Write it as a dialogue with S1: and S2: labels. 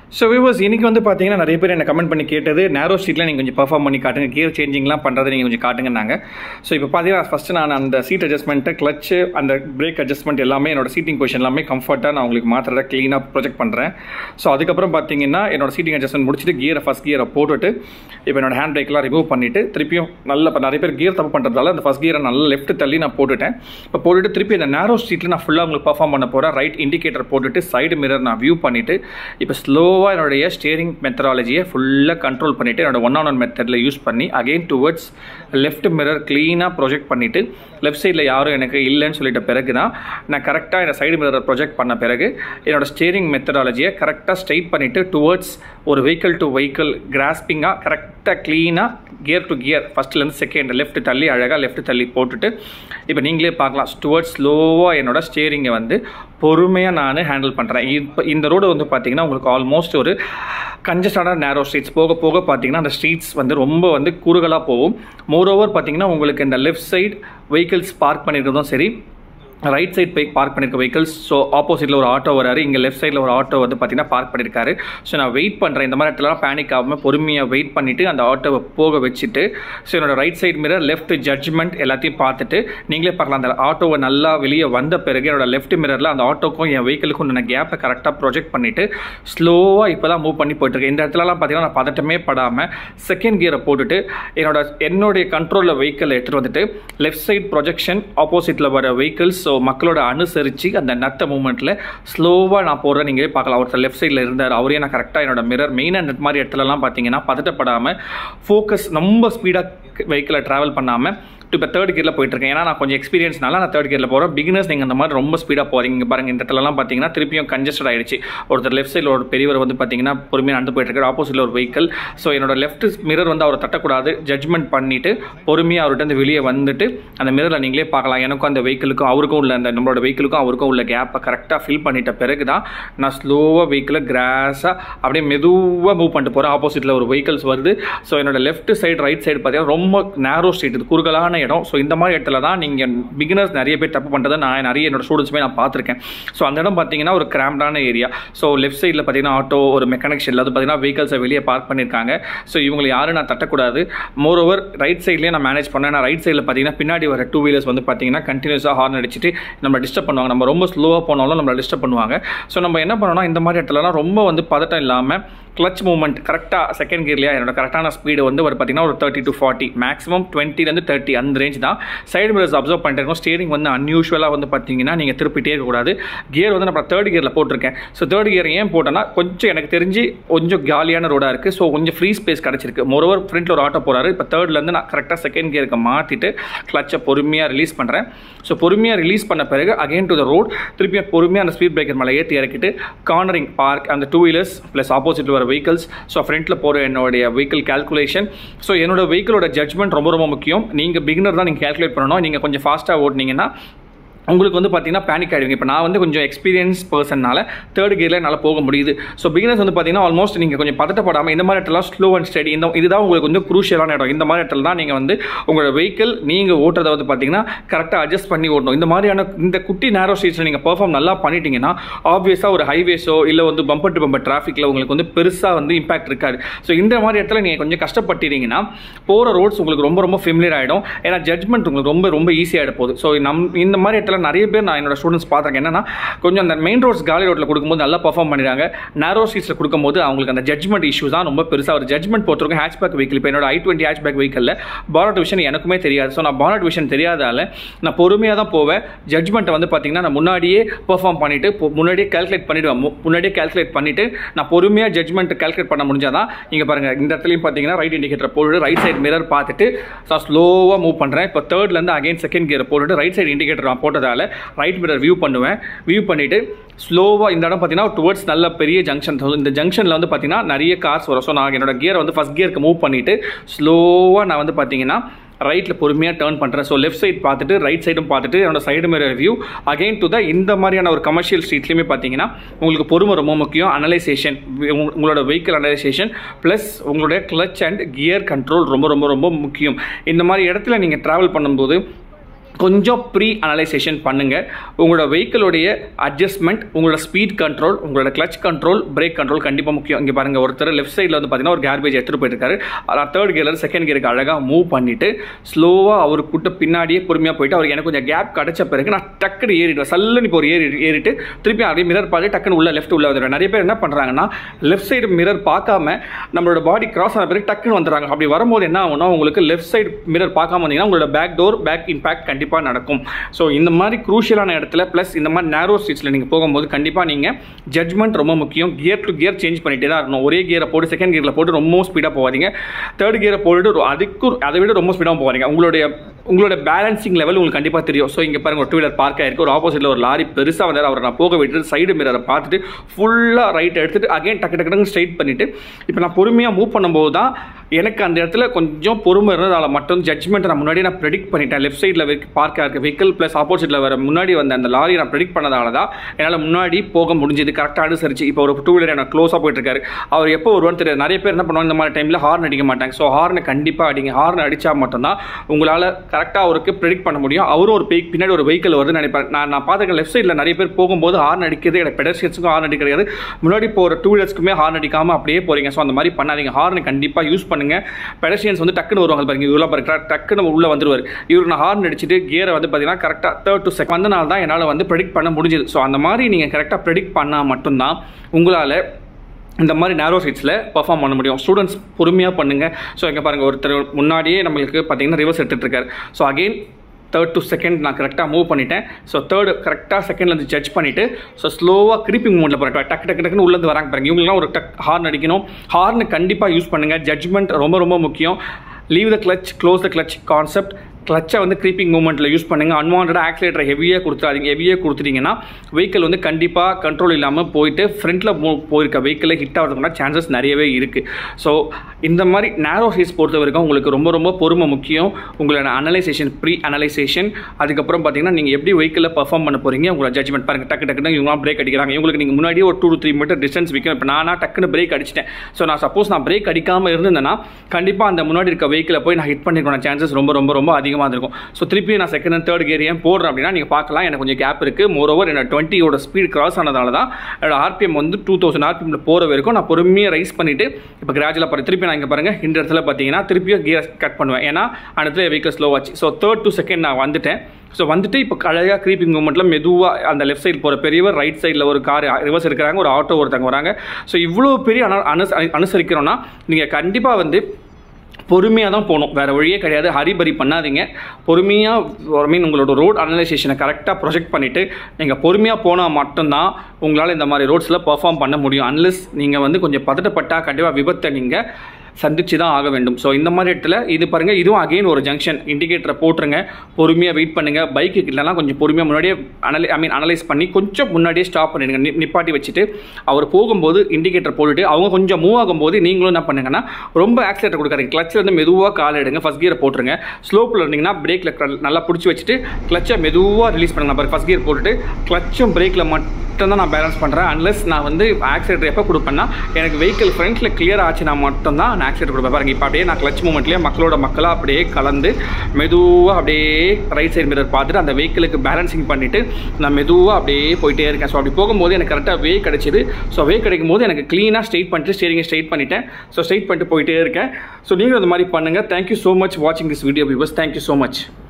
S1: so viewers இன்னைக்கு வந்து பார்த்தீங்கன்னா நிறைய பேர் என்ன கமெண்ட் பண்ணி கேட்டது நேரோ ஸ்ட்ரீட்டில் நீங்கள் கொஞ்சம் பெர்ஃபார்ம் பண்ணி காட்டுங்க கியர் சேஞ்சிங்லாம் பண்ணுறது நீங்கள் கொஞ்சம் காட்டுங்கன்னாங்க ஸோ இப்போ பார்த்தீங்கன்னா ஃபஸ்ட்டு நான் அந்த சீட் அட்ஜஸ்ட்மெண்ட்டு கிளச்சு அந்த பிரேக் அட்ஜஸ்ட்மெண்ட் எல்லாமே என்னோட சீட்டிங் பொசிஷன் எல்லாமே கம்ஃபர்ட்டாக நான் உங்களுக்கு மாத்திரத க்ளீனாக ப்ரொஜெக்ட் பண்ணுறேன் ஸோ அதுக்கப்புறம் பார்த்தீங்கன்னா என்னோட சீட்டிங் அட்ஜஸ்ட்மெண்ட் முடிச்சுட்டு கியரை ஃபஸ்ட் கியரை போட்டுட்டு இப்போ என்னோட ஹேண்ட் பிரேக்லாம் ரிமூவ் பண்ணிவிட்டு திருப்பியும் நல்ல இப்போ நிறைய பேர் கியர் தப்பு பண்ணுறதால அந்த ஃபஸ்ட் கியரை நல்லா லெஃப்ட் தள்ளி நான் போட்டுட்டேன் இப்போ போட்டுட்டு திருப்பி அந்த நேரோ ஸ்ட்ரீட்டில் நான் ஃபுல்லாக உங்களுக்கு பர்ஃபார்ம் பண்ண போகிறேன் ரைட் இண்டிகேட்டர் போட்டுட்டு சைடு மிரர் நான் வியூ பண்ணிவிட்டு இப்போ ஸ்லோவாக என்னுடைய ஸ்டேரிங் மெத்தடாலஜியை ஃபுல்லாக கண்ட்ரோல் பண்ணிவிட்டு என்னோட ஒன் ஆன் ஒன் மெத்தடில் யூஸ் பண்ணி அகெயின் டுவர்ட்ஸ் லெஃப்ட் மிரர் க்ளீனாக ப்ரொஜெக்ட் பண்ணிவிட்டு லெஃப்ட் சைடில் யாரும் எனக்கு இல்லைன்னு சொல்லிட்ட பிறகு தான் நான் கரெக்டாக என்னோட சைடு மிரரை ப்ரொஜெக்ட் பண்ண பிறகு என்னோட ஸ்டேரிங் மெத்தடாலஜியை கரெக்டாக ஸ்ட்ரைட் பண்ணிவிட்டு டுவர்ட்ஸ் ஒரு வெஹிக்கிள் டு வெஹிக்கிள் கிராஸ்பிங்காக கரெக்டாக க்ளீனாக கியர் டு கியர் ஃபஸ்ட்லேருந்து செகண்ட் லெஃப்ட் தள்ளி அழகாக லெஃப்ட் தள்ளி போட்டுட்டு இப்போ நீங்களே பார்க்கலாம் டுவர்ட்ஸ் ஸ்லோவாக என்னோட ஸ்டேரிங்கை வந்து பொறுமையாக நான் ஹேண்டில் பண்ணுறேன் இப்போ இந்த ரோடு வந்து பார்த்தீங்கன்னா உங்களுக்கு ஆல்மோஸ்ட் ஒரு கன்ஜஸ்டான நேரோ ஸ்ட்ரீட்ஸ் போக போக பார்த்தீங்கன்னா அந்த ஸ்ட்ரீட்ஸ் வந்து ரொம்ப வந்து குறுகலாக போகும் மோரோவர் பார்த்தீங்கன்னா உங்களுக்கு இந்த லெஃப்ட் சைடு வெஹிக்கிள்ஸ் பார்க் பண்ணியிருக்கிறதும் சரி ரைட் சைட் போய் பார்க் பண்ணியிருக்க வெஹிக்கிள்ஸ் ஸோ ஆப்போசிட்டில் ஒரு ஆட்டோ வராரு இங்கே லெஃப்ட் சைடில் ஒரு ஆட்டோ வந்து பார்த்தீங்கன்னா பார்க் பண்ணியிருக்காரு ஸோ நான் வெயிட் பண்ணுறேன் இந்த மாதிரி இடத்துலலாம் பேனிக் ஆகாமல் பொறுமையாக வெயிட் பண்ணிவிட்டு அந்த ஆட்டோவை போக வச்சுட்டு ஸோ என்னோட right side mirror left judgment எல்லாத்தையும் பார்த்துட்டு நீங்களே பார்க்கலாம் அந்த ஆட்டோவை நல்லா வெளியே வந்த பிறகு என்னோட லெஃப்ட் மிரரில் அந்த ஆட்டோக்கும் என் வெஹிக்கிளுக்கும் நான் கேப்பை கரெக்டாக ப்ரொஜெக்ட் பண்ணிவிட்டு ஸ்லோவாக இப்போ தான் மூவ் பண்ணி போயிட்டுருக்கேன் இந்த இடத்துலலாம் பார்த்தீங்கன்னா நான் பதட்டமே படாமல் செகண்ட் கியரை போட்டுட்டு என்னோட என்னுடைய கண்ட்ரோலில் வெஹிக்கிள் எடுத்துகிட்டு வந்துட்டு லெஃப்ட் சைட் ப்ரொஜெக்ஷன் ஆப்போசிட்டில் வர வெஹிக்கிள்ஸ் ஸோ மக்களோட அனுசரித்து அந்த நத்த மூமெண்ட்டில் ஸ்லோவாக நான் போடுறேன் நீங்களே பார்க்கலாம் ஒருத்தர் லெஃப்ட் சைடில் இருந்தார் அவரே நான் கரெக்டாக என்னோட மிரர் மெயினாக இந்த மாதிரி இடத்துலலாம் பார்த்தீங்கன்னா பதட்டப்படாமல் ஃபோக்கஸ் ரொம்ப ஸ்பீடாக வெஹிக்கிளை ட்ராவல் பண்ணாமல் இப்போ தேர்ட் கியரில் போயிட்டுருக்கேன் ஏன்னா நான் கொஞ்சம் எக்ஸ்பீரியன்ஸ்னால நான் தேர்ட் கியரில் போகிறேன் பிகினர்ஸ் நீங்கள் அந்த மாதிரி ரொம்ப ஸ்பீடாக போகிறீங்க இங்கே பாருங்கள் இந்த இடத்துலலாம் பார்த்தீங்கன்னா திருப்பியும் கன்ஜஸ்டட் ஆயிடுச்சு ஒருத்தர் லெஃப்ட் சைடில் ஒரு பெரியவர் வந்து பார்த்தீங்கன்னா பொறுமையாக நடந்து போயிட்டுருக்காரு ஆப்போசிட்டில் ஒரு வெஹிக்கிள் ஸோ என்னோட லெஃப்ட் மிரர் வந்து அவரை தட்டக்கூடாது ஜட்ஜ்மெண்ட் பண்ணிவிட்டு பொறுமையாக அவர்கிட்ட இருந்து வெளியே வந்துட்டு அந்த மிரரில் நீங்களே பார்க்கலாம் எனக்கும் அந்த வெஹிக்கிளுக்கும் அவருக்கும் உள்ள அந்த நம்மளோட வெஹிக்கிளுக்கும் அவருக்கும் உள்ள கேப்பை கரெக்டாக ஃபில் பண்ணிட்ட பிறகு தான் நான் ஸ்லோவாக வெஹிக்கிளை கிராஸாக அப்படியே மெதுவாக மூவ் பண்ணிட்டு போகிறேன் ஆப்போசிட்டில் ஒரு வெஹிக்கிள்ஸ் வருது ஸோ என்னோட லெஃப்ட் சைடு ரைட் சைடு பார்த்தீங்கன்னா ரொம்ப நேரோ ஸ்ட்ரீட் இது குறுகலான இடம் ஸோ இந்த மாதிரி இடத்துல தான் நீங்கள் பிகினர்ஸ் நிறைய பேர் தப்பு பண்ணுறதை நான் நிறைய என்னோட ஸ்டூடெண்ட்ஸுமே நான் பார்த்துருக்கேன் ஸோ அந்த இடம் பார்த்தீங்கன்னா ஒரு கிராம்டான ஏரியா ஸோ லெஃப்ட் சைடில் பார்த்தீங்கன்னா ஆட்டோ ஒரு மெக்கானிக் ஷெல் அது பார்த்தீங்கன்னா வெஹிக்கல்ஸை வெளியே பார்க் பண்ணியிருக்காங்க ஸோ இவங்களை யாரும் நான் தட்டக்கூடாது மோர் ஓவர் ரைட் சைட்லேயே நான் மேனேஜ் பண்ணேன் நான் ரைட் சைடில் பார்த்தீங்கன்னா பின்னாடி வர டூ வீலர்ஸ் வந்து பார்த்தீங்கன்னா கண்டினியூஸாக ஹார்ன் அடிச்சுட்டு நம்ம டிஸ்டர்ப் பண்ணுவாங்க நம்ம ரொம்ப ஸ்லோவாக போனாலும் நம்மளை டிஸ்டர்ப் பண்ணுவாங்க ஸோ நம்ம என்ன பண்ணோம்னா இந்த மாதிரி இடத்துலலாம் ரொம்ப வந்து பதட்டம் இல்லாமல் கிளச் மூவ்மெண்ட் கரெக்டாக செகண்ட் கியர்லையா என்னோட கரெக்டான ஸ்பீடு வந்து ஒரு பார்த்தீங்கன்னா ஒரு தேர்ட்டி டு ஃபார்ட்டி மேக்ஸிமம் டுவெண்ட்டிலேருந்து தேர்ட்டி அந்த ரேஞ்ச் தான் சைடு மிரர்ஸ் அப்சர்வ் பண்ணிட்டு இருக்கோம் ஸ்டேரிங் வந்து அன்யூஷுவலாக வந்து பார்த்தீங்கன்னா நீங்கள் திருப்பிட்டே இருக்கக்கூடாது கியர் வந்து நம்ம தேர்ட் கியரில் போட்டிருக்கேன் ஸோ தேர்ட் கியர் ஏன் போட்டேன்னா கொஞ்சம் எனக்கு தெரிஞ்சு கொஞ்சம் காலியான ரோடாக இருக்குது ஸோ கொஞ்சம் ஃப்ரீ ஸ்பேஸ் கிடச்சிருக்கு மொரோவர் ஃப்ரண்ட்டில் ஒரு ஆட்டோ போகிறாரு இப்போ தேர்ட்லேருந்து நான் கரெக்டாக செகண்ட் கியருக்கு மாற்றிட்டு கிளச்சை பொறுமையாக ரிலீஸ் பண்ணுறேன் ஸோ பொறுமையாக ரிலீஸ் பண்ண பிறகு அகைன் டு த ரோட் திருப்பியும் பொறுமையாக அந்த ஸ்பீட் பிரேக்கர் மேலே ஏற்றி இறக்கிட்டு கார்னரிங் பார்க் அந்த டூ வீலர்ஸ் ப்ளஸ் ஆப்போசிட்டில் வர வெஹிக்கல்ஸ் ஸோ ஃப்ரண்ட்டில் போகிற என்னுடைய வெஹிக்கிள் கேல்குலேஷன் ஸோ என்னோட வெஹிக்கிளோட ஜட்மெண்ட் ரொம்ப ரொம்ப முக்கியம் நீங்கள் பிகினர் தான் நீங்கள் கேல்குலேட் பண்ணணும் நீங்கள் கொஞ்சம் ஃபாஸ்ட்டாக ஓட்டினீங்கன்னா உங்களுக்கு வந்து பார்த்தீங்கன்னா பேனிக் ஆகிடுவீங்க இப்போ நான் வந்து கொஞ்சம் எக்ஸ்பீரியன்ஸ் பர்சன்னால தேர்ட் கியரில் என்னால் போக முடியுது ஸோ பிகினர்ஸ் வந்து பார்த்தீங்கன்னா ஆல்மோஸ்ட் நீங்கள் கொஞ்சம் பதட்டப்படாமல் இந்த மாதிரி இடத்துல ஸ்லோ அண்ட் ஸ்டடி இந்த இதுதான் உங்களுக்கு கொஞ்சம் குரூஷியலான இடம் இந்த மாதிரி இடத்துல தான் நீங்கள் வந்து உங்களோட வெஹிக்கிள் நீங்கள் ஓட்டுறதை வந்து பார்த்தீங்கன்னா கரெக்டாக அட்ஜஸ்ட் பண்ணி ஓட்டணும் இந்த மாதிரியான இந்த குட்டி நேரோ ஸ்ட்ரீட்ஸில் நீங்கள் பெர்ஃபார்ம் நல்லா பண்ணிட்டீங்கன்னா ஆப்வியஸாக ஒரு ஹைவேஸோ இல்லை வந்து பம்பர் டு பம்பர் டிராஃபிக்கில் உங்களுக்கு வந்து பெருசாக வந்து இம்பாக்ட் இருக்காது ஸோ இந்த மாதிரி இடத்துல நீங்கள் கொஞ்சம் கஷ்டப்பட்டீங்கன்னா போகிற ரோட்ஸ் உங்களுக்கு ரொம்ப ரொம்ப ஃபெமிலியர் ஆகிடும் ஏன்னா ஜட்மெண்ட் உங்களுக்கு ரொம்ப ரொம்ப ஈஸியாக போகுது ஸோ நம் இந்த மாதிரி இடத்துல நிறைய பேர் நான் என்னோட ஸ்டூடெண்ட்ஸ் பார்த்துருக்கேன் என்னன்னா கொஞ்சம் அந்த மெயின் ரோட்ஸ் காலி ரோட்டில் கொடுக்கும்போது நல்லா பர்ஃபார்ம் பண்ணிடுறாங்க நேரோ ஸ்ட்ரீட்ஸில் கொடுக்கும்போது அவங்களுக்கு அந்த ஜட்மெண்ட் இஷ்யூஸ் தான் ரொம்ப பெருசாக ஒரு ஜட்மெண்ட் பொறுத்தவரைக்கும் ஹேட்ச்பேக் வெஹிக்கிள் இப்போ என்னோட ஐ டுவெண்ட்டி ஹேட்ச்பேக் வெஹிக்கிளில் பானட் விஷன் எனக்குமே தெரியாது ஸோ நான் பானட் விஷன் தெரியாதால நான் பொறுமையாக தான் போவேன் ஜட்மெண்ட்டை வந்து பார்த்தீங்கன்னா நான் முன்னாடியே பெர்ஃபார்ம் பண்ணிவிட்டு முன்னாடியே கால்குலேட் பண்ணிவிடுவேன் முன்னாடியே கால்குலேட் பண்ணிவிட்டு நான் பொறுமையாக ஜட்மெண்ட் கால்குலேட் பண்ண முடிஞ்சாதான் இங்கே பாருங்கள் இந்த இடத்துலையும் பார்த்தீங்கன்னா ரைட் இண்டிகேட்டர் போட்டுட்டு ரைட் சைடு மிரர் பார்த்துட்டு நான் ஸ்லோவாக மூவ் பண்ணுறேன் இப்போ தேர்ட்லேருந்து அகைன் செகண்ட் கியர் போட்டுட்டு ரைட் சைடு இண்டிகேட்டர் நான் போட்டதால் ரைட் மிரர் வியூ பண்ணுவேன் வியூ பண்ணிவிட்டு ஸ்லோவாக இந்த இடம் பார்த்தீங்கன்னா டுவர்ட்ஸ் நல்ல பெரிய ஜங்ஷன் இந்த ஜங்ஷனில் வந்து பார்த்தீங்கன்னா நிறைய கார்ஸ் வரும் ஸோ நான் என்னோட கியரை வந்து ஃபஸ்ட் கியருக்கு மூவ் பண்ணிவிட்டு ஸ்லோவாக நான் வந்து பார்த்தீங்கன்னா ரைட்டில் பொறுமையாக டேர்ன் பண்ணுறேன் ஸோ லெஃப்ட் சைடு பார்த்துட்டு ரைட் சைடும் பார்த்துட்டு என்னோட side mirror view again to the இந்த மாதிரியான ஒரு கமர்ஷியல் ஸ்ட்ரீட்லேயுமே பார்த்தீங்கன்னா உங்களுக்கு பொறுமை ரொம்ப முக்கியம் அனலைசேஷன் உங்களோட வெஹிக்கிள் அனலைசேஷன் ப்ளஸ் உங்களுடைய கிளச் அண்ட் கியர் கண்ட்ரோல் ரொம்ப ரொம்ப ரொம்ப முக்கியம் இந்த மாதிரி இடத்துல நீங்கள் ட்ராவல் பண்ணும்போது கொஞ்சம் ப்ரீ அனலைசேஷன் பண்ணுங்கள் உங்களோட வெஹிக்கிளுடைய அட்ஜஸ்ட்மெண்ட் உங்களோட ஸ்பீட் கண்ட்ரோல் உங்களோட கிளச் கண்ட்ரோல் பிரேக் கண்ட்ரோல் கண்டிப்பாக முக்கியம் இங்கே பாருங்கள் ஒருத்தர் லெஃப்ட் சைடில் வந்து பார்த்தீங்கன்னா ஒரு கேர்பேஜ் எடுத்துகிட்டு போயிருக்காரு அதான் தேர்ட் கியரில் செகண்ட் கியருக்கு அழகாக மூவ் பண்ணிவிட்டு ஸ்லோவாக அவர் கூட்ட பின்னாடியே பொறுமையாக போயிட்டு அவருக்கு எனக்கு கொஞ்சம் கேப் கிடச்ச பிறகு நான் டக்குன்னு ஏறிடுவேன் சல்லுன்னு இப்போ ஒரு ஏறி ஏறிட்டு திருப்பி அப்படியே மிரர் பார்த்து டக்குன்னு உள்ள லெஃப்ட் உள்ள வந்துடுவேன் நிறைய பேர் என்ன பண்ணுறாங்கன்னா லெஃப்ட் சைடு மிரர் பார்க்காம நம்மளோட பாடி கிராஸ் ஆன பிறகு டக்குன்னு வந்துடுறாங்க அப்படி வரும்போது என்ன ஆகும்னா உங்களுக்கு லெஃப்ட் சைடு மிரர் பார்க்காம வந்தீங்கன்னா உங்களோட பேக் டோர் பேக் இம்பாக்ட் கண்டிப்பாக நடக்கும் ஸோ இந்த மாதிரி குரூஷியலான இடத்துல ப்ளஸ் இந்த மாதிரி நேரோ ஸ்ட்ரீட்ஸில் நீங்கள் போகும்போது கண்டிப்பாக நீங்கள் ஜட்ஜ்மெண்ட் ரொம்ப முக்கியம் கியர் டு கியர் சேஞ்ச் பண்ணிட்டே தான் இருக்கணும் ஒரே கியரை போட்டு செகண்ட் கியரில் போட்டு ரொம்ப ஸ்பீடாக போகாதீங்க தேர்ட் கியரை போட்டு ஒரு அதுக்கு அதை விட ரொம்ப ஸ்பீடாக போகாதீங்க உங்களுடைய உங்களோட பேலன்சிங் லெவல் உங்களுக்கு கண்டிப்பாக தெரியும் ஸோ இங்கே பாருங்க ஒரு டூ வீலர் பார்க் ஆயிருக்கு ஒரு ஆப்போசிட்டில் ஒரு லாரி பெருசாக வந்தார் அவரை நான் போக விட்டுட்டு சைடு மிரரை பார்த்துட்டு ஃபுல்லாக ரைட் எடுத்துட்டு அகைன் டக்கு டக்கு ஸ்ட்ரைட் பண்ணிவிட்டு இப்போ நான் பொறுமையாக மூவ் பண்ணும்போது தான் எனக்கு அந்த இடத்துல கொஞ்சம் பொறுமை இருந்ததால் மட்டும் ஜட்ஜ்மெண்ட் நான் முன்னாடி நான் ப்ரெடிக்ட் பண்ணிட்டேன் லெஃப்ட் சைடில் பார்க்க இருக்க வெஹிக்கிள் ப்ளஸ் ஆப்போசிட்டில் வர முன்னாடி வந்த அந்த லாரி நான் ப்ரெடிக்ட் பண்ணதால தான் என்னால் முன்னாடி போக முடிஞ்சது கரெக்டாக அனுசரிச்சு இப்போ ஒரு டூ வீலர் எனக்கு க்ளோஸாக போயிட்டு இருக்காரு அவர் எப்போ வருவான்னு தெரியாது நிறைய பேர் என்ன பண்ணுவாங்க இந்த மாதிரி டைமில் ஹார்ன் அடிக்க மாட்டாங்க ஸோ ஹார்னை கண்டிப்பாக அடிங்க ஹார்ன் அடித்தா மட்டும்தான் உங்களால் கரெக்டாக அவருக்கு ப்ரெடிக்ட் பண்ண முடியும் அவரும் ஒரு பெய் பின்னாடி ஒரு வெஹிக்கிள் வருதுன்னு நினைப்பேன் நான் நான் பார்த்துருக்கேன் லெஃப்ட் சைடில் நிறைய பேர் போகும்போது ஹார்ன் அடிக்கிறது எனக்கு பெடர்ஷியன்ஸுக்கும் ஹார்ன் அடிக்க கிடையாது முன்னாடி போகிற டூ வீலர்ஸ்க்குமே ஹார்ன் அடிக்காமல் அப்படியே போகிறீங்க ஸோ அந்த மாதிரி பண்ணாதீங்க ஹார்னை கண்டிப்பாக யூஸ் பண்ணுங்கள் பெடர்ஷியன்ஸ் வந்து டக்குன்னு வருவாங்க பாருங்க இவ்வளோ பாருங்க டக்குன்னு உள்ளே வந்துருவார் இவர் நான் ஹார்ன் அடிச்சுட்டு கியரை வந்து பார்த்தீங்கன்னா கரெக்டாக தேர்ட் டு செகண்ட் வந்தனால தான் என்னால் வந்து ப்ரெடிக்ட் பண்ண முடிஞ்சது ஸோ அந்த மாதிரி நீங்கள் கரெக்டாக ப்ரெடிக்ட் பண்ணால் மட்டும்தான் உங்களால் இந்த மாதிரி நேரோ சீட்ஸில் பர்ஃபார்ம் பண்ண முடியும் ஸ்டூடெண்ட்ஸ் பொறுமையாக பண்ணுங்கள் ஸோ இங்கே பாருங்கள் ஒருத்தர் முன்னாடியே நம்மளுக்கு பார்த்தீங்கன்னா ரிவர்ஸ் எடுத்துகிட்டு இருக்காரு so again third to second நான் கரெக்டாக மூவ் பண்ணிட்டேன் ஸோ தேர்டு கரெக்டாக செகண்ட்லேருந்து ஜட்ஜ் பண்ணிவிட்டு ஸோ ஸ்லோவாக கிரிப்பிங் மூமெண்ட்டில் போகிறேன் டக்கு டக்கு டக்குன்னு உள்ளேருந்து வராங்க பாருங்க இவங்களாம் ஒரு டக் ஹார்ன் அடிக்கணும் ஹார்னு கண்டிப்பாக யூஸ் பண்ணுங்கள் ஜட்ஜ்மெண்ட் ரொம்ப ரொம்ப முக்கியம் leave the clutch close the clutch concept கிளச்சை வந்து க்ரீப்பிங் மூமெண்ட்டில் யூஸ் பண்ணுங்கள் அன்வான்ட் ஆக்சிலேட்டரை ஹெவியாக கொடுத்துறாதீங்க ஹெவியாக கொடுத்துட்டீங்கன்னா வெஹிக்கிள் வந்து கண்டிப்பாக கண்ட்ரோல் இல்லாமல் போயிட்டு ஃப்ரண்ட்டில் போயிருக்க வெஹிக்கிளை ஹிட் ஆகிறதுக்குனா சான்சஸ் நிறையவே இருக்குது ஸோ இந்த மாதிரி நேரோ ஹீஸ் பொறுத்த வரைக்கும் உங்களுக்கு ரொம்ப ரொம்ப பொறுமை முக்கியம் உங்களோட அனலைசேஷன் ப்ரீ அனலைசேஷன் அதுக்கப்புறம் பார்த்தீங்கன்னா நீங்கள் எப்படி வெஹிக்கிளில் பர்ஃபார்ம் பண்ண போகிறீங்க உங்களோட ஜட்ஜ்மெண்ட் பாருங்கள் டக்கு டக்குன்னு இவங்க பிரேக் அடிக்கிறாங்க இவங்களுக்கு நீங்கள் முன்னாடியே ஒரு டூ த்ரீ மீட்டர் டிஸ்டன்ஸ் வைக்கணும் இப்போ நானா டக்குன்னு பிரேக் அடிச்சிட்டேன் ஸோ நான் சப்போஸ் நான் பிரேக் அடிக்காமல் இருந்தேன்னா கண்டிப்பாக அந்த முன்னாடி இருக்க வெஹிக்கிளை போய் நான் ஹிட் பண்ணிருக்கணும் சான்சஸ் ரொம்ப ரொம்ப ரொம்ப அதிகமாக இருக்கும் ஸோ திருப்பி நான் செகண்ட் அண்ட் தேர்ட் கியர் ஏன் போடுறேன் அப்படின்னா நீங்கள் பார்க்கலாம் எனக்கு கொஞ்சம் கேப் இருக்குது மோர் ஓவர் என்னோட டுவெண்ட்டியோட ஸ்பீட் கிராஸ் ஆனதால தான் என்னோட ஆர்பிஎம் வந்து டூ தௌசண்ட் ஆர்பிஎம்ல போகிற வரைக்கும் நான் பொறுமையாக ரைஸ் பண்ணிவிட்டு இப்போ கிராஜுவலாக பாரு திருப்பி நான் இங்கே பாருங்கள் இந்த இடத்துல பார்த்தீங்கன்னா திருப்பியும் கியர் கட் பண்ணுவேன் ஏன்னா அந்த இடத்துல வெஹிக்கிள் ஸ்லோ ஆச்சு ஸோ தேர்ட் டு செகண்ட் நான் வந்துட்டேன் ஸோ வந்துட்டு இப்போ அழகாக க்ரீப்பிங் மூமெண்ட்டில் மெதுவாக அந்த லெஃப்ட் சைடு போகிற பெரியவர் ரைட் சைடில் ஒரு கார் ரிவர்ஸ் எடுக்கிறாங்க ஒரு ஆட்டோ ஒருத்தவங்க வராங்க ஸோ இவ்வளோ பெரிய அனு அனுச அனுசரிக்கிறோன்னா நீங்கள் கண்டிப்பாக வந்து பொறுமையாக தான் போகணும் வேறு வழியே கிடையாது ஹரிபரி பண்ணாதீங்க பொறுமையாக ஐ மீன் உங்களோட ரோட் அனலைசேஷனை கரெக்டாக ப்ரொஜெக்ட் பண்ணிவிட்டு நீங்கள் பொறுமையாக போனால் மட்டும்தான் உங்களால் இந்த மாதிரி ரோட்ஸில் பர்ஃபார்ம் பண்ண முடியும் அன்லெஸ் நீங்கள் வந்து கொஞ்சம் பதட்டப்பட்டால் கண்டிப்பாக விபத்தை நீங்கள் சந்திச்சு தான் ஆக வேண்டும் ஸோ இந்த மாதிரி இடத்துல இது பாருங்கள் இதுவும் அகெயின் ஒரு ஜங்ஷன் இண்டிகேட்டரை போட்டுருங்க பொறுமையாக வெயிட் பண்ணுங்கள் பைக்கு இல்லைனா கொஞ்சம் பொறுமையாக முன்னாடியே அனலை ஐ மீன் அனலைஸ் பண்ணி கொஞ்சம் முன்னாடியே ஸ்டாப் பண்ணிடுங்க நி- நிப்பாட்டி வச்சுட்டு அவர் போகும்போது இண்டிகேட்டர் போட்டுட்டு அவங்க கொஞ்சம் மூவ் ஆகும்போது நீங்களும் என்ன பண்ணுங்கன்னா ரொம்ப ஆக்சிலேட்டர் கொடுக்காதீங்க கிளச்சில் வந்து மெதுவாக கால் எடுங்க ஃபஸ்ட் கியரை போட்டுருங்க ஸ்லோப்பில் இருந்தீங்கன்னா பிரேக்கில் நல்லா பிடிச்சி வச்சுட்டு கிளச்சை மெதுவாக ரிலீஸ் பண்ணுங்க பாருங்க ஃபஸ்ட் கியர் போட்டுட்டு கிளச்சும் பிரேக்கில் மட்டும் தான் நான் பேலன்ஸ் பண்ணுறேன் அன்லெஸ் நான் வந்து ஆக்சிலேட்டர் எப்போ கொடுப்பேன்னா எனக்கு வெஹிக்கிள் ஃப்ரண்ட்டில் கிளியர் ஆச்சுன்னா மட்டும்தான் நான் ஆக்சிலேட்டர் கொடுப்பேன் பாருங்க இப்போ அப்படியே நான் கிளச் மூமெண்ட்லேயே மக்களோட மக்களாக அப்படியே கலந்து மெதுவாக அப்படியே ரைட் சைடு மிரர் பார்த்துட்டு அந்த வெஹிக்கிளுக்கு பேலன்சிங் பண்ணிவிட்டு நான் மெதுவாக அப்படியே போயிட்டே இருக்கேன் ஸோ அப்படி போகும்போது எனக்கு கரெக்டாக வே கிடைச்சிது ஸோ வே கிடைக்கும் போது எனக்கு க்ளீனாக ஸ்ட்ரெயிட் பண்ணிட்டு ஸ்டேரிங்கை ஸ்ட்ரெயிட் பண்ணிட்டேன் ஸோ ஸ்ட்ரெயிட் பண்ணிட்டு போயிட்டே இருக்கேன் ஸோ நீங்களும் அந்த மாதிரி பண்ணுங்கள் தேங்க்யூ ஸோ மச் வாட்சிங் this video viewers thank you so much